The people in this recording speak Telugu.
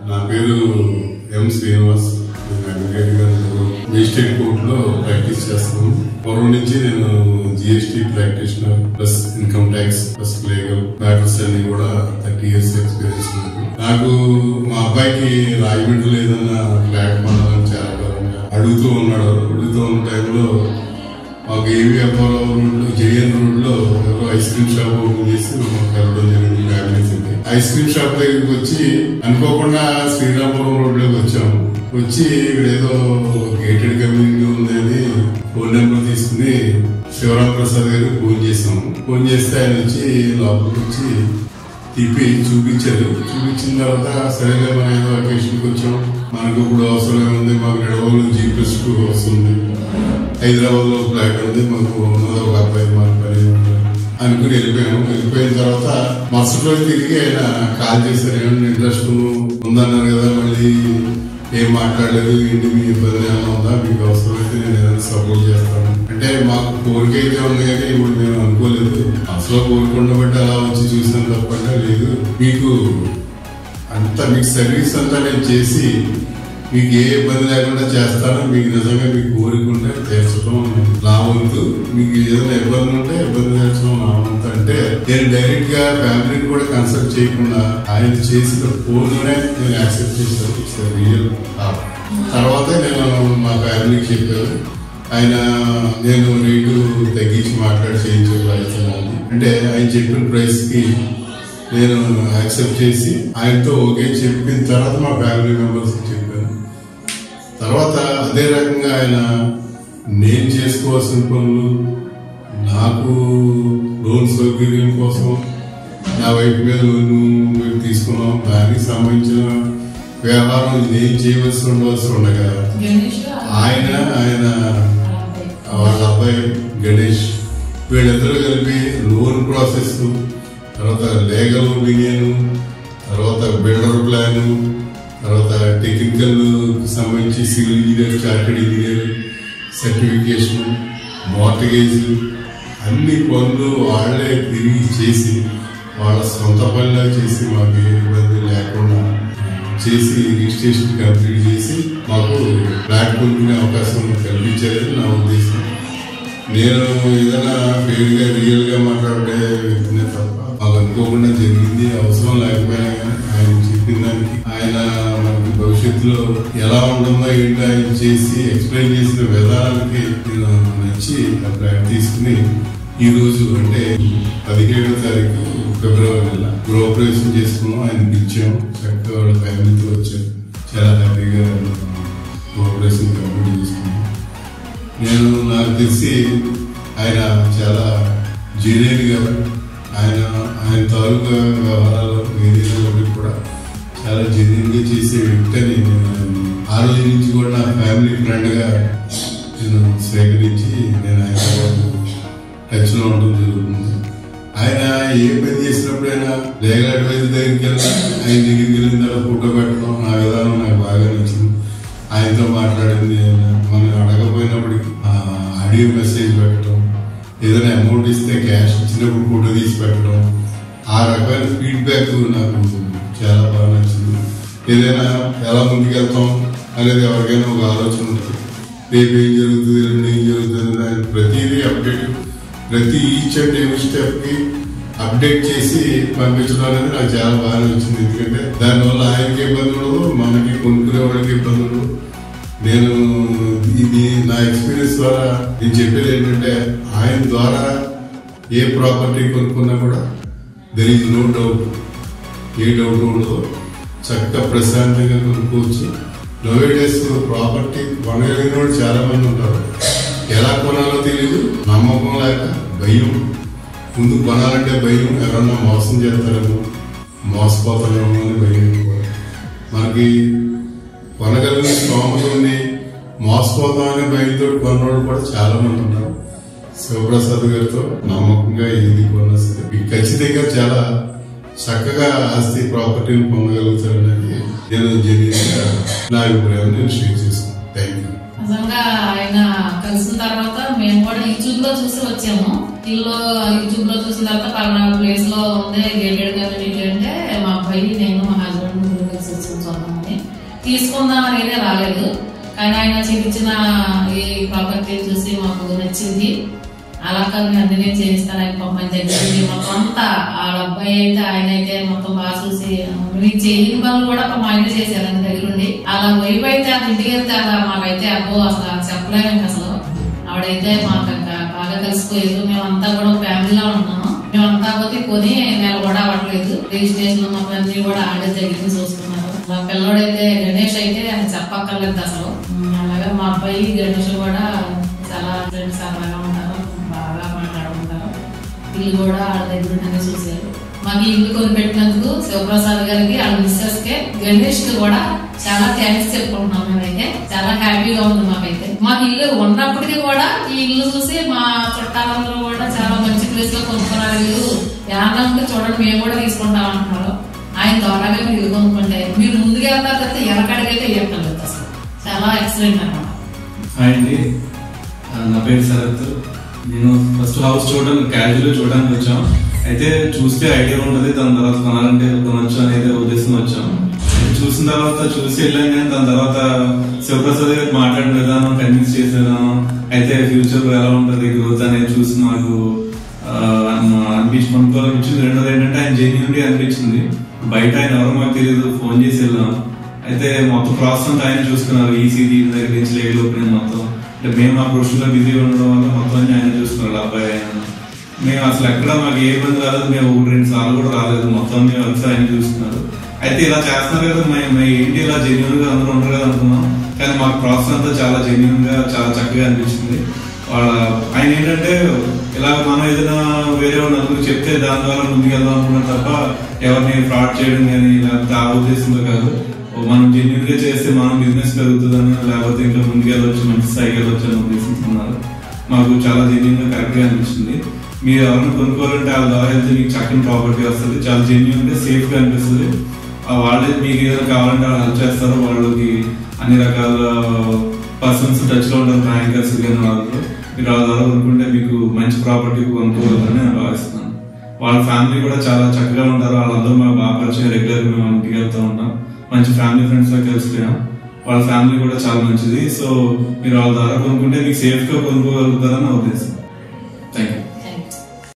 నా పేరు ఎం శ్రీనివాస్ నేను అడ్వకేట్ గా మేజిస్ట్రేట్ కోర్ట్ లో ప్రాక్టీస్ చేస్తాను పూర్వం నుంచి నేను GST practitioner plus income tax plus legal matters అన్ని కూడా థర్టీ ఇయర్స్ ఎక్స్పీరియన్స్ ఉంది నాకు మా అబ్బాయికి రాజమండ్రిలో ఏదన్నా ఫ్లాట్ కొనాలని చాలా కాలంగా అడుగుతూ ఉన్నాడు అడుగుతూ ఉన్న టైంలో మాకు ఏవి అప్పారావు రోడ్ జేఎన్ రోడ్ లో ఎవరో ఐస్ క్రీమ్ షాప్ ఓపెన్ చేసి మాకు వెళ్ళడం జరిగింది ఫ్యామిలీస్ ఉంది ఐస్ క్రీమ్ షాప్ దగ్గరికి వచ్చి అనుకోకుండా శ్రీరామపురం రోడ్ లోకి వచ్చాము వచ్చి ఇక్కడ ఏదో గేటెడ్ కమ్యూనిటీ ఉంది అని ఫోన్ నెంబర్ తీసుకుని శివరాం ప్రసాద్ గారికి ఫోన్ చేసాము ఫోన్ చేస్తే ఆయన వచ్చి లోపలికి వచ్చి తిప్పి చూపించారు చూపించిన తర్వాత సరేలే మన ఏదో అకేషన్కి వచ్చాం మనకు ఇప్పుడు అవసరం ఏముంది మాకు నడవలు జీపీఎస్ వస్తుంది హైదరాబాద్ లో ఫ్లాట్ ఉంది మాకు ఉన్నది ఒక అబ్బాయి మా పని అనుకుని వెళ్ళిపోయాము వెళ్ళిపోయిన తర్వాత మరుసటి రోజు తిరిగి ఆయన కాల్ చేశారు ఏమన్నా ఇంట్రెస్ట్ ఉందన్నారు కదా మళ్ళీ ఏం మాట్లాడలేదు ఏంటి మీ ఇబ్బంది ఏమైనా ఉందా మీకు అవసరమైతే నేను ఏదైనా సపోర్ట్ చేస్తాను అంటే మాకు కోరిక అయితే ఉంది కానీ ఇప్పుడు మేము అనుకోలేదు అసలు కోరుకున్న బట్టి అలా వచ్చి చూసాను తప్పంటే లేదు మీకు అంత మీకు సర్వీస్ అంతా నేను చేసి మీకు ఏ ఇబ్బంది లేకుండా చేస్తాను మీకు నిజంగా మీకు కోరిక ఉంటే తీర్చడం నా వంతు మీకు ఏదైనా ఇబ్బంది ఉంటే ఇబ్బంది తీర్చడం నా వంతు అంటే నేను డైరెక్ట్ గా ఫ్యామిలీని కూడా కన్సల్ట్ చేయకుండా ఆయన చేసిన ఫోన్లోనే నేను యాక్సెప్ట్ చేశాను రియల్ తర్వాత నేను మా ఫ్యామిలీకి చెప్పాను ఆయన నేను రేటు తగ్గించి మాట్లాడి చేయించే ప్రయత్నం ఉంది అంటే ఆయన చెప్పిన ప్రైస్ కి నేను యాక్సెప్ట్ చేసి ఆయనతో ఓకే చెప్పిన తర్వాత మా ఫ్యామిలీ మెంబర్స్ చెప్పాను తర్వాత అదే రకంగా ఆయన నేను చేసుకోవాల్సిన పనులు నాకు లోన్ సౌకర్యం కోసం నా వైపు మీద లోన్ మేము తీసుకున్నాం దానికి సంబంధించిన వ్యవహారం నేను చేయవలసి ఉండవలసి ఉండగా గణేష్ ఆయన ఆయన వాళ్ళ అబ్బాయి గణేష్ వీళ్ళిద్దరూ కలిపి లోన్ ప్రాసెస్ తర్వాత లీగల్ ఒపీనియన్ తర్వాత బిల్డర్ ప్లాన్ తర్వాత టెక్నికల్ సంబంధించి civil engineer chartered engineer certification mortgage అన్ని పనులు వాళ్ళే తిరిగి చేసి వాళ్ళ సొంత పనిలా చేసి మాకు ఏ ఇబ్బంది లేకుండా చేసి రిజిస్ట్రేషన్ కంప్లీట్ చేసి మాకు ఫ్లాట్ కొనుక్కునే అవకాశం కల్పించారని నా ఉద్దేశం నేను ఏదైనా ఫెయిల్ గా రియల్ గా మాట్లాడే వ్యక్తినే తప్ప మాకు అనుకోకుండా జరిగింది అవసరం లేకపోయినా కానీ ఆయన చెప్పిన దానికి ఆయన మనకి భవిష్యత్తులో ఎలా ఉంటుందో ఏంటో ఆయన చేసి ఎక్స్ప్లెయిన్ చేసిన విధానానికి నేను నచ్చి ఆ ఫ్లాట్ తీసుకుని ఈ రోజు అంటే పదిహేడో తారీఖు ఫిబ్రవరి నెల గృహప్రవేశం చేసుకున్నాం ఆయన పిలిచాం చక్కగా వాళ్ళ ఫ్యామిలీతో వచ్చారు చాలా హ్యాపీగా గృహప్రవేశం కంప్లీట్ చేసుకున్నాం నేను నాకు తెలిసి ఆయన చాలా జెన్యున్ గా ఆయన ఆయన తాలూకా వ్యవహారాలు ఏదైనా కూడా చాలా జెన్యున్ గా చేసే వ్యక్తి అని నేను ఆ రోజు నుంచి కూడా నా ఫ్యామిలీ ఫ్రెండ్ గా నేను స్వీకరించి నేను ఆయన టచ్ లో ఉండడం జరుగుతుంది ఆయన ఏ పని చేసినప్పుడైనా లీగల్ అడ్వైజర్ దగ్గరికి వెళ్ళినా ఆయన దగ్గరికి వెళ్ళిన తర్వాత ఫోటో పెట్టడం ఆ విధానం నాకు బాగా నచ్చింది ఆయనతో మాట్లాడింది మనం అడగపోయినప్పటికీ ఆ ఆడియో మెసేజ్ పెట్టడం ఏదైనా అమౌంట్ ఇస్తే క్యాష్ ఇచ్చినప్పుడు ఫోటో తీసి పెట్టడం ఆ రకమైన ఫీడ్బ్యాక్ నాకు చాలా బాగా నచ్చింది ఏదైనా ఎలా ముందుకెళ్తాం అనేది ఎవరికైనా ఒక ఆలోచన ఉంటుంది రేపు ఏం జరుగుతుంది ఎల్లుండి ఏం జరుగుతుంది అని ప్రతిదీ అప్డేట్ ప్రతి ఈచ్ అండ్ ఎవ్రీ స్టెప్ కి అప్డేట్ చేసి పంపించడం అనేది నాకు చాలా బాగా నచ్చింది ఎందుకంటే దానివల్ల ఆయనకి ఇబ్బంది ఉండదు మనకి కొనుక్కునే వాళ్ళకి ఇబ్బంది ఉండదు నేను ఇది నా ఎక్స్పీరియన్స్ ద్వారా నేను చెప్పేది ఏంటంటే ఆయన ద్వారా ఏ ప్రాపర్టీ కొనుక్కున్నా కూడా దెర్ ఈజ్ నో డౌట్ ఏ డౌట్ ఉండదు చక్కగా ప్రశాంతంగా కొనుక్కోవచ్చు నోవే డేస్ ప్రాపర్టీ కొనగలిగిన వాళ్ళు చాలా మంది ఉంటారు ఎలా కొనాలో తెలియదు నమ్మకం లేక భయం ముందు కొనాలంటే భయం ఎవరన్నా మోసం చేస్తారేమో మోసపోతారేమో అని భయం ఎక్కువ మనకి కొనగలిగిన స్తోమత ఉంది మోసపోతామనే భయంతో కొన్నోళ్ళు కూడా చాలా మంది ఉన్నారు శివప్రసాద్ గారితో నమ్మకంగా ఏది కొన్నా సరే మీకు ఖచ్చితంగా చాలా చక్కగా ఆస్తి ప్రాపర్టీని పొందగలుగుతారనేది నేను జెన్యున్గా నా అభిప్రాయం నేను షేర్ చేస్తాను థ్యాంక్ యూ నిజంగా ఆయన కలిసిన తర్వాత మేము కూడా యూట్యూబ్ లో చూసి వచ్చాము ఇల్లు యూట్యూబ్ లో చూసిన తర్వాత పలానా ప్లేస్ లో ఉంది గేటెడ్ కమ్యూనిటీ అంటే మా అబ్బాయి నేను మా హస్బెండ్ ముగ్గురు కలిసి వచ్చాము సొంతంగా తీసుకుందాం అనేది రాలేదు కానీ ఆయన చూపించిన ఈ ప్రాపర్టీ చూసి మాకు నచ్చింది అలా కాదు మేము అన్ని నేను చేయిస్తాను ఆయన పంపని దగ్గర మొత్తం అంతా వాళ్ళ అబ్బాయి అయితే ఆయన అయితే మొత్తం బాగా చూసి మీరు చేయని పనులు కూడా మా ఆయన చేశారు ఆయన దగ్గరుండి అలా వైపు అయితే అది ఇంటికి వెళ్తే అలా మాకైతే అబ్బో అసలు చెప్పలేము ఇంక అసలు ఆవిడైతే మాకు ఇంకా బాగా కలిసిపోయేది మేమంతా కూడా ఫ్యామిలీలో ఉన్నాము మేమంతా పోతే కొని నెల కూడా అవ్వట్లేదు రిజిస్ట్రేషన్ మా అన్ని కూడా ఆడే దగ్గర చూసుకున్నారు మా పిల్లోడైతే గణేష్ అయితే ఆయన చెప్పక్కర్లేదు అసలు ఉమ్, అలాగే మా అబ్బాయి గణేష్ కూడా చాలా ఫ్రెండ్స్ సరదాగా ఉంటారు బాగా మాట్లాడుకుంటారు ఇల్లు కూడా వాళ్ళ దగ్గర ఉంటేనే చూశారు మాకు ఈ ఇల్లు కొనిపెట్టినందుకు శివప్రసాద్ గారికి వాళ్ళ మిస్సెస్ కి గణేష్ కి కూడా చాలా థ్యాంక్స్ చెప్పుకుంటున్నాం మేమైతే చాలా హ్యాపీగా ఉంది మాకైతే మాకు ఇల్లు ఉన్నప్పటికీ కూడా ఈ ఇల్లు చూసి మా చుట్టాలందరూ కూడా చాలా మంచి ప్లేస్ లో కొనుక్కున్నారు ఇల్లు ఏమన్నా ఉంటే చూడండి మేము కూడా తీసుకుంటాం అంటున్నారు ఆయన ద్వారాగా మీరు ఇల్లు కొనుక్కుంటే మీరు ముందుగా వెళ్తారు తప్పితే వెనకడిగైతే ఇవ్వగలదు అసలు చాలా ఎక్సలెంట్ అన్నమాట హాయ్ అండి ఆ, నా పేరు శరత్ నేను ఫస్ట్ హౌస్ చూడడానికి క్యాజువల్ చూడడానికి వచ్చాం అయితే చూస్తే ఐడియా ఉంటుంది దాని తర్వాత కొనాలంటే కొనొచ్చు అనేది ఉద్దేశం వచ్చాం చూసిన తర్వాత చూసి వెళ్ళాం కానీ దాని తర్వాత శివప్రసాద్ గారు మాట్లాడిన విధానం కన్విన్స్ చేసే విధానం అయితే ఫ్యూచర్ ఎలా ఉంటుంది గ్రోత్ అనేది చూసి నాకు ఆ, అనిపించి కొనుక్కోవాలనిపించింది రెండోది ఏంటంటే ఆయన జెన్యున్గా అనిపించింది బయట ఆయన ఎవరో మాకు తెలియదు ఫోన్ చేసి వెళ్ళాం అయితే మొత్తం ప్రాసెస్ అంతా ఆయన చూసుకున్నారు ఈసీజీ దగ్గర నుంచి లేట్ ఓపెనింగ్ మొత్తం అంటే మేము మా ప్రొఫెషన్లో బిజీగా ఉండడం వల్ల మొత్తం అన్ని ఆయన చూసుకున్నారు అబ్బాయి ఆయన మేము అసలు ఎక్కడ మాకు ఏ ఇబ్బంది రాలేదు మేము ఒకటి రెండు సార్లు కూడా రాలేదు మొత్తం మేము వచ్చి ఆయన చూస్తున్నారు అయితే ఇలా చేస్తున్నారు కదా మేము మేము ఏంటి ఇలా జెన్యున్ గా అందరూ ఉండరు కదా అనుకున్నాం కానీ మాకు ప్రాసెస్ అంతా చాలా జెన్యున్ గా చాలా చక్కగా అనిపించింది వాళ్ళ ఆయన ఏంటంటే ఇలా మనం ఏదైనా వేరే వాళ్ళ నలుగురు చెప్తే దాని ద్వారా ముందుకు వెళ్దాం అనుకున్నాం తప్ప ఎవరిని ఫ్రాడ్ చేయడం కానీ లేకపోతే ఆ ఉద్దేశంలో కాదు మనం జెన్యున్ గా చేస్తే మనం బిజినెస్ పెరుగుతుందని లేకపోతే ఇంకా ముందుకు వెళ్ళొచ్చు మంచి స్థాయికి వెళ్ళొచ్చు అని ఉద్దేశిస్తున్నారు మాకు చాలా జెన్యున్ గా కరెక్ట్ గా అనిపిస్తుంది మీరు ఎవరిని కొనుక్కోవాలంటే వాళ్ళ ద్వారా వెళ్తే మీకు చక్కని ప్రాపర్టీ వస్తుంది చాలా జెన్యున్ గా సేఫ్ గా అనిపిస్తుంది ఆ వాళ్ళే మీకు ఏదైనా కావాలంటే వాళ్ళు హెల్ప్ చేస్తారు వాళ్ళకి అన్ని రకాల పర్సన్స్ టచ్ లో ఉంటారు బ్యాంకర్స్ కానీ వాళ్ళు మీరు వాళ్ళ ద్వారా కొనుక్కుంటే మీకు మంచి ప్రాపర్టీ కొనుక్కోగలరని నేను భావిస్తున్నాను వాళ్ళ ఫ్యామిలీ కూడా చాలా చక్కగా ఉంటారు వాళ్ళందరూ మాకు బాగా పరిచయం రెగ్యులర్ మేము ఇంటికి వెళ్తూ ఉంటాం మంచి ఫ్యామిలీ ఫ్రెండ్స్ తో కలిసిపోయాం వాళ్ళ ఫ్యామిలీ కూడా చాలా మంచిది సో మీరు వాళ్ళ ద్వారా కొనుక్కుంటే మీకు సేఫ్ గా కొనుక్కోగలుగుతారని నా ఉద్దేశం